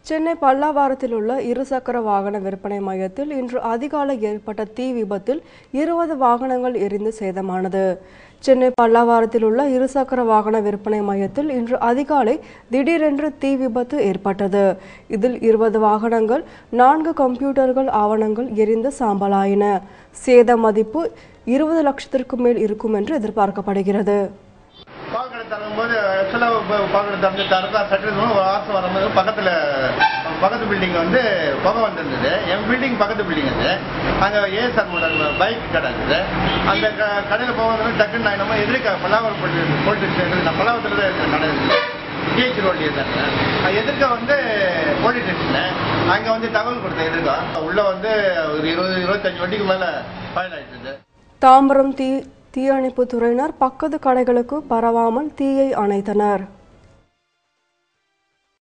சென்னை பல்லாவரத்தில் உள்ள இருசக்கர வாகன விற்பனை மையத்தில் இன்று அதிகாலை ஏற்பட்ட தீ விபத்தில் இருபது வாகனங்கள் எரிந்து சேதமானது சென்னை பல்லாவரத்தில் உள்ள இருசக்கர வாகன விற்பனை மையத்தில் இன்று அதிகாலை திடீரென்று தீ விபத்து ஏற்பட்டது இதில் இருபது வாகனங்கள் நான்கு கம்ப்யூட்டர்கள் ஆவணங்கள் எரிந்து சாம்பலாயின சேத மதிப்பு இருபது லட்சத்திற்கும் மேல் இருக்கும் என்று எதிர்பார்க்கப்படுகிறது பாக்கடை திறக்கும்போது ஆக்சுவலாக பாக்கடை திறந்து திறந்தா சட்டு ஒரு வாசம் வரும்போது பக்கத்தில் பக்கத்து பில்டிங் வந்து புகை வந்திருந்தது என் பில்டிங் பக்கத்து பில்டிங் அது அங்கே ஏஎஸ்ஆர் மாடல் பைக் கடை இருக்குது அந்த க கடையில் போகும்போது டக்குன்னு நான் என்னமோ எதிர்க்க பல்லாவரம் போலீஸ் போலீஸ் ஸ்டேஷன் நான் பல்லாவரத்தில் தான் இருக்கேன் கடை இருக்குது ஜிஹெச் ரோட்லேயே தான் எதிர்க்க வந்து போலீஸ் ஸ்டேஷனு அங்கே வந்து தகவல் கொடுத்தேன் எதிர்க்க உள்ளே வந்து ஒரு இருபது இருபத்தஞ்சு வண்டிக்கு மேலே ஃபைல் ஆயிடுச்சு தாம்பரம் தீ தீயணைப்பு துறையினர் பக்கத்து கடைகளுக்கு பரவாமல் தீயை அணைத்தனர்